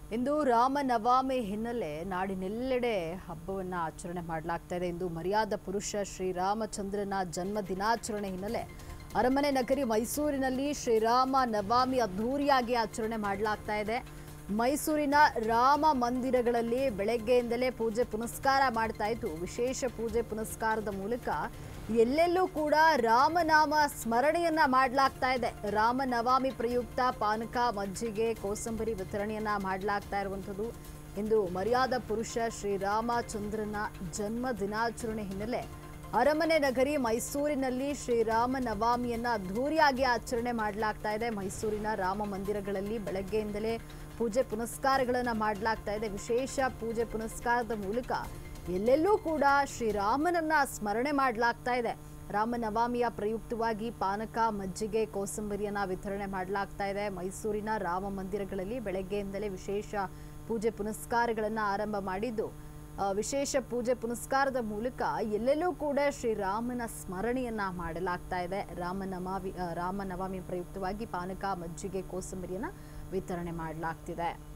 ಇಂದು ರಾಮನವಮಿ ಹಿನ್ನೆಲೆ ನಾಡಿನೆಲ್ಲೆಡೆ ಹಬ್ಬವನ್ನು ಆಚರಣೆ ಮಾಡಲಾಗ್ತಾ ಇದೆ ಇಂದು ಮರ್ಯಾದ ಪುರುಷ ಶ್ರೀರಾಮಚಂದ್ರನ ಜನ್ಮ ದಿನಾಚರಣೆ ಹಿನ್ನೆಲೆ ಅರಮನೆ ನಗರಿ ಮೈಸೂರಿನಲ್ಲಿ ಶ್ರೀರಾಮ ನವಮಿ ಅದ್ಧೂರಿಯಾಗಿ ಆಚರಣೆ ಮಾಡಲಾಗ್ತಾ ಇದೆ ಮೈಸೂರಿನ ರಾಮ ಮಂದಿರಗಳಲ್ಲಿ ಬೆಳಗ್ಗೆಯಿಂದಲೇ ಪೂಜೆ ಪುನಸ್ಕಾರ ಮಾಡ್ತಾ ಇದ್ದು ವಿಶೇಷ ಪೂಜೆ ಪುನಸ್ಕಾರದ ಮೂಲಕ ಎಲ್ಲೆಲ್ಲೂ ಕೂಡ ರಾಮನಾಮ ಸ್ಮರಣೆಯನ್ನ ಮಾಡಲಾಗ್ತಾ ಇದೆ ರಾಮನವಮಿ ಪ್ರಯುಕ್ತ ಪಾನಕ ಮಜ್ಜಿಗೆ ಕೋಸಂಬರಿ ವಿತರಣೆಯನ್ನ ಮಾಡಲಾಗ್ತಾ ಇರುವಂಥದ್ದು ಇಂದು ಮರ್ಯಾದ ಪುರುಷ ಶ್ರೀರಾಮಚಂದ್ರನ ಜನ್ಮ ದಿನಾಚರಣೆ ಹಿನ್ನೆಲೆ ಅರಮನೆ ನಗರಿ ಮೈಸೂರಿನಲ್ಲಿ ಶ್ರೀರಾಮ ನವಮಿಯನ್ನ ಅದ್ಧೂರಿಯಾಗಿ ಆಚರಣೆ ಮಾಡಲಾಗ್ತಾ ಇದೆ ಮೈಸೂರಿನ ರಾಮ ಮಂದಿರಗಳಲ್ಲಿ ಬೆಳಗ್ಗೆಯಿಂದಲೇ ಪೂಜೆ ಪುನಸ್ಕಾರಗಳನ್ನ ಮಾಡಲಾಗ್ತಾ ಇದೆ ವಿಶೇಷ ಪೂಜೆ ಪುನಸ್ಕಾರದ ಮೂಲಕ ಎಲ್ಲೆಲ್ಲೂ ಕೂಡ ಶ್ರೀರಾಮನನ್ನ ಸ್ಮರಣೆ ಮಾಡಲಾಗ್ತಾ ಇದೆ ರಾಮನವಮಿಯ ಪ್ರಯುಕ್ತವಾಗಿ ಪಾನಕ ಮಜ್ಜಿಗೆ ಕೋಸಂಬರಿಯನ್ನ ವಿತರಣೆ ಮಾಡಲಾಗ್ತಾ ಇದೆ ಮೈಸೂರಿನ ರಾಮ ಮಂದಿರಗಳಲ್ಲಿ ಬೆಳಗ್ಗೆಯಿಂದಲೇ ವಿಶೇಷ ಪೂಜೆ ಪುನಸ್ಕಾರಗಳನ್ನ ಆರಂಭ ಮಾಡಿದ್ದು ಆ, ವಿಶೇಷ ಪೂಜೆ ಪುನಸ್ಕಾರದ ಮೂಲಕ ಎಲ್ಲೆಲ್ಲೂ ಕೂಡ ಶ್ರೀರಾಮನ ಸ್ಮರಣೆಯನ್ನ ಮಾಡಲಾಗ್ತಾ ಇದೆ ರಾಮನವಮಿ ಆ, ರಾಮನವಮಿ ಪ್ರಯುಕ್ತವಾಗಿ ಪಾನಕ ಮಜ್ಜಿಗೆ ಕೋಸಂಬರಿಯನ್ನ ವಿತರಣೆ ಮಾಡಲಾಗ್ತಿದೆ